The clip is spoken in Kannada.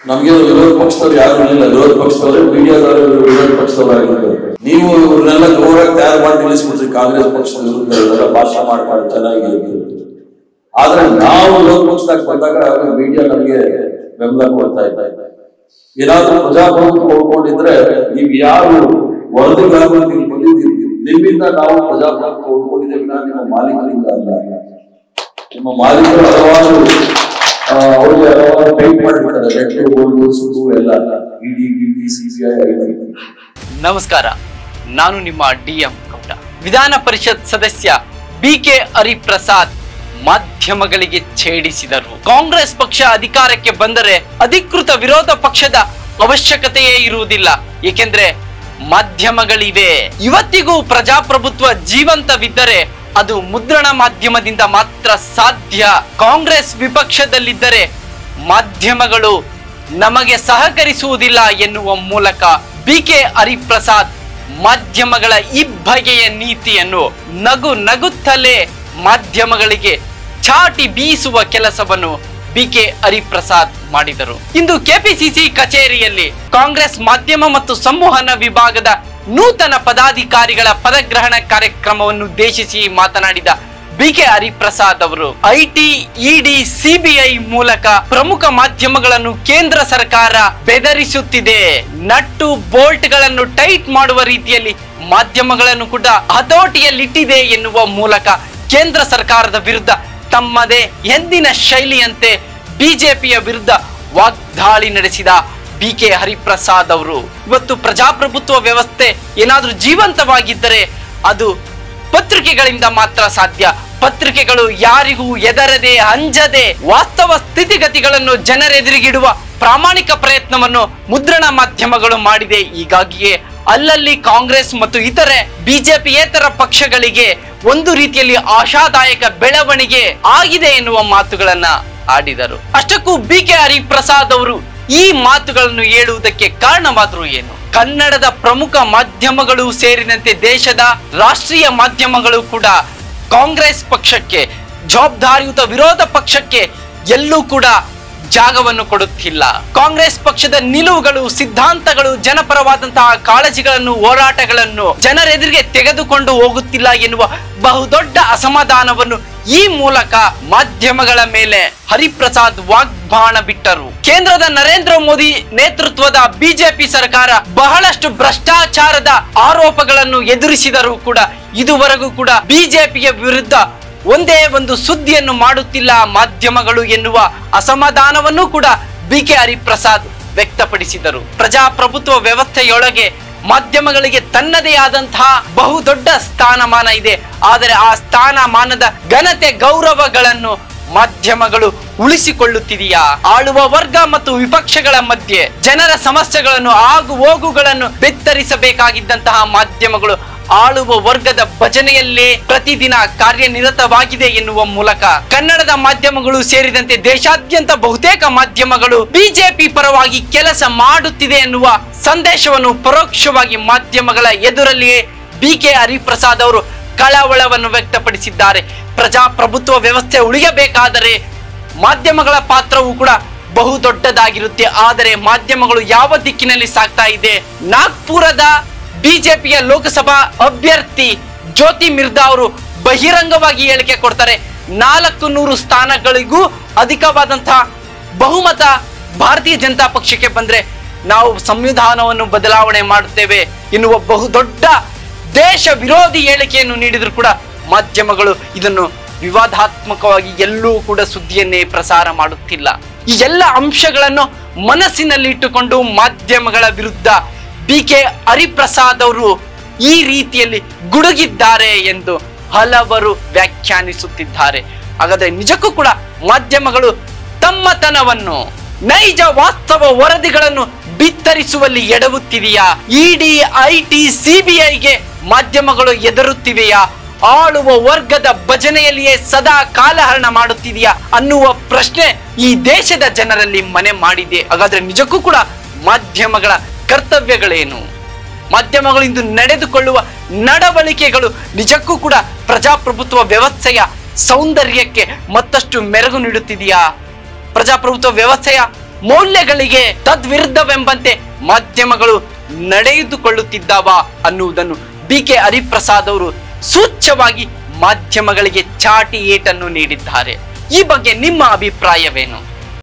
ನಮ್ಗೆ ವಿರೋಧ ಪಕ್ಷದವ್ರು ಯಾರು ಇರಲಿಲ್ಲ ವಿರೋಧ ಪಕ್ಷದವರೇ ಮೀಡಿಯಾದವರು ವಿರೋಧ ಪಕ್ಷದವರಾಗಿರ್ತಾರೆ ನೀವು ಇವ್ರನ್ನೆಲ್ಲ ಜೋರಾಗಿ ತಯಾರು ಮಾಡಿ ನಿಲ್ಲಿಸ್ಬಿಟ್ರಿ ಕಾಂಗ್ರೆಸ್ ಪಕ್ಷದ ವಿರುದ್ಧ ಇವರೆಲ್ಲ ಭಾಷಣ ಮಾಡ್ಕೊಂಡು ಚೆನ್ನಾಗಿ ಆದ್ರೆ ನಾವು ವಿರೋಧ ಪಕ್ಷದಾಗ ಬಂದಾಗ ಮೀಡಿಯಾ ನಮ್ಗೆ ಬೆಂಬಲ ಕೊಡ್ತಾ ಇದ್ದ ಏನಾದ್ರೂ ಪ್ರಜಾಪ್ರಭುತ್ವ ಉಳ್ಕೊಂಡಿದ್ರೆ ನೀವು ಯಾರು ವರದಿಗಳನ್ನು ನೀವು ಬಂದಿದ್ದೀರಿ ನಿಮ್ಮಿಂದ ನಾವು ಪ್ರಜಾಪ್ರಭುತ್ವ ಉಳ್ಕೊಂಡಿದ್ದೇವೆ ವಿನಃ ನಿಮ್ಮ ಮಾಲೀಕರಿಂದ ಅಲ್ಲ ನಿಮ್ಮ ಮಾಲೀಕರು ಹಲವಾರು ಆ, ಅವ್ರಿಗೆ ಹಲವಾರು ಟೈಪ್ ಮಾಡಿಬಿಡ್ತಾರೆ ನೆಟ್ಟು ಗೋಲ್ಡು ಸುಳ್ಳು ಎಲ್ಲ ಇಡಿ ಡಿ ಸಿಬಿಐ ಐಟಿ ನಮಸ್ಕಾರ ನಾನು ನಿಮ್ಮ ಡಿ ಎಂ ಗೌಡ ವಿಧಾನ ಪರಿಷತ್ ಸದಸ್ಯ ಬಿ ಕೆ ಹರಿಪ್ರಸಾದ್ ಮಾಧ್ಯಮಗಳಿಗೆ ಛೇಡಿಸಿದರು ಕಾಂಗ್ರೆಸ್ ಪಕ್ಷ ಅಧಿಕಾರಕ್ಕೆ ಬಂದರೆ ಅಧಿಕೃತ ವಿರೋಧ ಪಕ್ಷದ ಅವಶ್ಯಕತೆಯೇ ಇರುವುದಿಲ್ಲ ಏಕೆಂದ್ರೆ ಮಾಧ್ಯಮಗಳಿವೆ ಇವತ್ತಿಗೂ ಪ್ರಜಾಪ್ರಭುತ್ವ ಜೀವಂತವಿದ್ದರೆ ಅದು ಮುದ್ರಣ ಮಾಧ್ಯಮದಿಂದ ಮಾತ್ರ ಸಾಧ್ಯ ಕಾಂಗ್ರೆಸ್ ವಿಪಕ್ಷದಲ್ಲಿದ್ದರೆ ಮಾಧ್ಯಮಗಳು ನಮಗೆ ಸಹಕರಿಸುವುದಿಲ್ಲ ಎನ್ನುವ ಮೂಲಕ ಬಿ ಕೆ ಹರಿಪ್ರಸಾದ್ ಮಾಧ್ಯಮಗಳ ಇಬ್ಬಗೆಯ ನೀತಿಯನ್ನು ನಗು ನಗುತ್ತಲೇ ಮಾಧ್ಯಮಗಳಿಗೆ ಚಾಟಿ ಬೀಸುವ ಕೆಲಸವನ್ನು ಬಿ ಕೆ ಹರಿಪ್ರಸಾದ್ ಮಾಡಿದರು ಇಂದು ಕೆಪಿಸಿಸಿ ಕಚೇರಿಯಲ್ಲಿ ಕಾಂಗ್ರೆಸ್ ಮಾಧ್ಯಮ ಮತ್ತು ಸಂವಹನ ವಿಭಾಗದ ನೂತನ ಪದಾಧಿಕಾರಿಗಳ ಪದಗ್ರಹಣ ಕಾರ್ಯಕ್ರಮವನ್ನು ಉದ್ದೇಶಿಸಿ ಮಾತನಾಡಿದ ಬಿ ಕೆ ಹರಿಪ್ರಸಾದ್ ಅವರು ಐಟಿ ಇಡಿ ಸಿಬಿಐ ಮೂಲಕ ಪ್ರಮುಖ ಮಾಧ್ಯಮಗಳನ್ನು ಕೇಂದ್ರ ಸರ್ಕಾರ ಬೆದರಿಸುತ್ತಿದೆ ನಟ್ಟು ಬೋಲ್ಟ್ಗಳನ್ನು ಟೈಟ್ ಮಾಡುವ ರೀತಿಯಲ್ಲಿ ಮಾಧ್ಯಮಗಳನ್ನು ಕೂಡ ಹತೋಟಿಯಲ್ಲಿಟ್ಟಿದೆ ಎನ್ನುವ ಮೂಲಕ ಕೇಂದ್ರ ಸರ್ಕಾರದ ವಿರುದ್ಧ ತಮ್ಮದೇ ಎಂದಿನ ಶೈಲಿಯಂತೆ ಬಿಜೆಪಿಯ ವಿರುದ್ಧ ವಾಗ್ದಾಳಿ ನಡೆಸಿದ ಬಿ ಕೆ ಹರಿಪ್ರಸಾದ್ ಅವರು ಇವತ್ತು ಪ್ರಜಾಪ್ರಭುತ್ವ ವ್ಯವಸ್ಥೆ ಏನಾದ್ರೂ ಜೀವಂತವಾಗಿದ್ದರೆ ಅದು ಪತ್ರಿಕೆಗಳಿಂದ ಮಾತ್ರ ಸಾಧ್ಯ ಪತ್ರಿಕೆಗಳು ಯಾರಿಗೂ ಎದರದೆ ಅಂಜದೆ ವಾಸ್ತವ ಸ್ಥಿತಿಗತಿಗಳನ್ನು ಜನರೆದುರಿಗಿಡುವ ಪ್ರಾಮಾಣಿಕ ಪ್ರಯತ್ನವನ್ನು ಮುದ್ರಣ ಮಾಧ್ಯಮಗಳು ಮಾಡಿದೆ ಹೀಗಾಗಿಯೇ ಅಲ್ಲಲ್ಲಿ ಕಾಂಗ್ರೆಸ್ ಮತ್ತು ಇತರೆ ಬಿಜೆಪಿಯೇತರ ಪಕ್ಷಗಳಿಗೆ ಒಂದು ರೀತಿಯಲ್ಲಿ ಆಶಾದಾಯಕ ಬೆಳವಣಿಗೆ ಆಗಿದೆ ಎನ್ನುವ ಮಾತುಗಳನ್ನ ಆಡಿದರು ಅಷ್ಟಕ್ಕೂ ಬಿ ಕೆ ಹರಿಪ್ರಸಾದ್ ಅವರು ಈ ಮಾತುಗಳನ್ನು ಹೇಳುವುದಕ್ಕೆ ಕಾರಣವಾದ್ರು ಏನು ಕನ್ನಡದ ಪ್ರಮುಖ ಮಾಧ್ಯಮಗಳು ಸೇರಿದಂತೆ ದೇಶದ ರಾಷ್ಟ್ರೀಯ ಮಾಧ್ಯಮಗಳು ಕೂಡ ಕಾಂಗ್ರೆಸ್ ಪಕ್ಷಕ್ಕೆ ಜವಾಬ್ದಾರಿಯುತ ವಿರೋಧ ಪಕ್ಷಕ್ಕೆ ಎಲ್ಲೂ ಕೂಡ ಜಾಗವನ್ನು ಕೊಡುತ್ತಿಲ್ಲ ಕಾಂಗ್ರೆಸ್ ಪಕ್ಷದ ನಿಲುವುಗಳು ಸಿದ್ಧಾಂತಗಳು ಜನಪರವಾದಂತಹ ಕಾಳಜಿಗಳನ್ನು ಹೋರಾಟಗಳನ್ನು ಜನರೆದುರಿಗೆ ತೆಗೆದುಕೊಂಡು ಹೋಗುತ್ತಿಲ್ಲ ಎನ್ನುವ ಬಹುದೊಡ್ಡ ಅಸಮಾಧಾನವನ್ನು ಈ ಮೂಲಕ ಮಾಧ್ಯಮಗಳ ಮೇಲೆ ಹರಿಪ್ರಸಾದ್ ವಾಗ್ಬಾಣ ಬಿಟ್ಟರು ಕೇಂದ್ರದ ನರೇಂದ್ರ ಮೋದಿ ನೇತೃತ್ವದ ಬಿಜೆಪಿ ಸರ್ಕಾರ ಬಹಳಷ್ಟು ಭ್ರಷ್ಟಾಚಾರದ ಆರೋಪಗಳನ್ನು ಎದುರಿಸಿದರೂ ಕೂಡ ಇದುವರೆಗೂ ಕೂಡ ಬಿಜೆಪಿಯ ವಿರುದ್ಧ ಒಂದೇ ಒಂದು ಸುದ್ದಿಯನ್ನು ಮಾಡುತ್ತಿಲ್ಲ ಮಾಧ್ಯಮಗಳು ಎನ್ನುವ ಅಸಮಾಧಾನವನ್ನು ಕೂಡ ಬಿ ಕೆ ಹರಿಪ್ರಸಾದ್ ವ್ಯಕ್ತಪಡಿಸಿದರು ಪ್ರಜಾಪ್ರಭುತ್ವ ವ್ಯವಸ್ಥೆಯೊಳಗೆ ಮಾಧ್ಯಮಗಳಿಗೆ ತನ್ನದೇ ಆದಂತಹ ಬಹುದೊಡ್ಡ ಸ್ಥಾನಮಾನ ಇದೆ ಆದರೆ ಆ ಸ್ಥಾನಮಾನದ ಘನತೆ ಗೌರವಗಳನ್ನು ಮಾಧ್ಯಮಗಳು ಉಳಿಸಿಕೊಳ್ಳುತ್ತಿದೆಯಾ ಆಳುವ ವರ್ಗ ಮತ್ತು ವಿಪಕ್ಷಗಳ ಮಧ್ಯೆ ಜನರ ಸಮಸ್ಯೆಗಳನ್ನು ಆಗು ಹೋಗುಗಳನ್ನು ಬೆತ್ತರಿಸಬೇಕಾಗಿದ್ದಂತಹ ಮಾಧ್ಯಮಗಳು ಆಳುವ ವರ್ಗದ ಭಜನೆಯಲ್ಲೇ ಪ್ರತಿದಿನ ಕಾರ್ಯನಿರತವಾಗಿದೆ ಎನ್ನುವ ಮೂಲಕ ಕನ್ನಡದ ಮಾಧ್ಯಮಗಳು ಸೇರಿದಂತೆ ದೇಶಾದ್ಯಂತ ಬಹುತೇಕ ಮಾಧ್ಯಮಗಳು ಬಿಜೆಪಿ ಪರವಾಗಿ ಕೆಲಸ ಮಾಡುತ್ತಿದೆ ಎನ್ನುವ ಸಂದೇಶವನ್ನು ಪರೋಕ್ಷವಾಗಿ ಮಾಧ್ಯಮಗಳ ಎದುರಲ್ಲಿಯೇ ಬಿ ಕೆ ಹರಿಪ್ರಸಾದ್ ಅವರು ಕಳವಳವನ್ನು ವ್ಯಕ್ತಪಡಿಸಿದ್ದಾರೆ ಪ್ರಜಾಪ್ರಭುತ್ವ ವ್ಯವಸ್ಥೆ ಉಳಿಯಬೇಕಾದರೆ ಮಾಧ್ಯಮಗಳ ಪಾತ್ರವು ಕೂಡ ಬಹು ದೊಡ್ಡದಾಗಿರುತ್ತೆ ಆದರೆ ಮಾಧ್ಯಮಗಳು ಯಾವ ದಿಕ್ಕಿನಲ್ಲಿ ಸಾಗ್ತಾ ಇದೆ ನಾಗ್ಪುರದ ಬಿಜೆಪಿಯ ಲೋಕಸಭಾ ಅಭ್ಯರ್ಥಿ ಜ್ಯೋತಿ ಮಿರ್ದಾ ಅವರು ಬಹಿರಂಗವಾಗಿ ಹೇಳಿಕೆ ಕೊಡ್ತಾರೆ ನಾಲ್ಕು ನೂರು ಸ್ಥಾನಗಳಿಗೂ ಅಧಿಕವಾದಂತಹ ಬಹುಮತ ಭಾರತೀಯ ಜನತಾ ಪಕ್ಷಕ್ಕೆ ಬಂದ್ರೆ ನಾವು ಸಂವಿಧಾನವನ್ನು ಬದಲಾವಣೆ ಮಾಡುತ್ತೇವೆ ಎನ್ನುವ ಬಹುದೊಡ್ಡ ದೇಶ ವಿರೋಧಿ ಹೇಳಿಕೆಯನ್ನು ನೀಡಿದ್ರು ಕೂಡ ಮಾಧ್ಯಮಗಳು ಇದನ್ನು ವಿವಾದಾತ್ಮಕವಾಗಿ ಎಲ್ಲೂ ಕೂಡ ಸುದ್ದಿಯನ್ನೇ ಪ್ರಸಾರ ಮಾಡುತ್ತಿಲ್ಲ ಈ ಎಲ್ಲ ಅಂಶಗಳನ್ನು ಮನಸ್ಸಿನಲ್ಲಿ ಇಟ್ಟುಕೊಂಡು ಮಾಧ್ಯಮಗಳ ವಿರುದ್ಧ ಬಿ ಕೆ ಹರಿಪ್ರಸಾದ್ ಅವರು ಈ ರೀತಿಯಲ್ಲಿ ಗುಡುಗಿದ್ದಾರೆ ಎಂದು ಹಲವರು ವ್ಯಾಖ್ಯಾನಿಸುತ್ತಿದ್ದಾರೆ ಹಾಗಾದ್ರೆ ನಿಜಕ್ಕೂ ಕೂಡ ಮಾಧ್ಯಮಗಳು ತಮ್ಮತನವನ್ನು ನೈಜ ವಾಸ್ತವ ವರದಿಗಳನ್ನು ಬಿತ್ತರಿಸುವಲ್ಲಿ ಎಡವುತ್ತಿದೆಯಾ ಇಡಿ ಐಟಿ ಸಿಬಿಐಗೆ ಮಾಧ್ಯಮಗಳು ಎದುರುತ್ತಿವೆಯಾ ಆಳುವ ವರ್ಗದ ಭಜನೆಯಲ್ಲಿಯೇ ಸದಾ ಕಾಲಹರಣ ಮಾಡುತ್ತಿದೆಯಾ ಅನ್ನುವ ಪ್ರಶ್ನೆ ಈ ದೇಶದ ಜನರಲ್ಲಿ ಮನೆ ಮಾಡಿದೆ ಹಾಗಾದ್ರೆ ನಿಜಕ್ಕೂ ಕೂಡ ಮಾಧ್ಯಮಗಳ ಕರ್ತವ್ಯಗಳೇನು ಮಾಧ್ಯಮಗಳು ಇಂದು ನಡೆದುಕೊಳ್ಳುವ ನಡವಳಿಕೆಗಳು ನಿಜಕ್ಕೂ ಕೂಡ ಪ್ರಜಾಪ್ರಭುತ್ವ ವ್ಯವಸ್ಥೆಯ ಸೌಂದರ್ಯಕ್ಕೆ ಮತ್ತಷ್ಟು ಮೆರುಗು ನೀಡುತ್ತಿದೆಯಾ ಪ್ರಜಾಪ್ರಭುತ್ವ ವ್ಯವಸ್ಥೆಯ ಮೌಲ್ಯಗಳಿಗೆ ತದ್ವಿರುದ್ಧವೆಂಬಂತೆ ಮಾಧ್ಯಮಗಳು ನಡೆಯುದುಕೊಳ್ಳುತ್ತಿದ್ದಾವ ಅನ್ನುವುದನ್ನು ಬಿ ಕೆ ಹರಿಪ್ರಸಾದ್ ಅವರು ಸೂಚ್ಯವಾಗಿ ಮಾಧ್ಯಮಗಳಿಗೆ ಚಾಟಿ ಏಟನ್ನು ನೀಡಿದ್ದಾರೆ ಈ ಬಗ್ಗೆ ನಿಮ್ಮ ಅಭಿಪ್ರಾಯವೇನು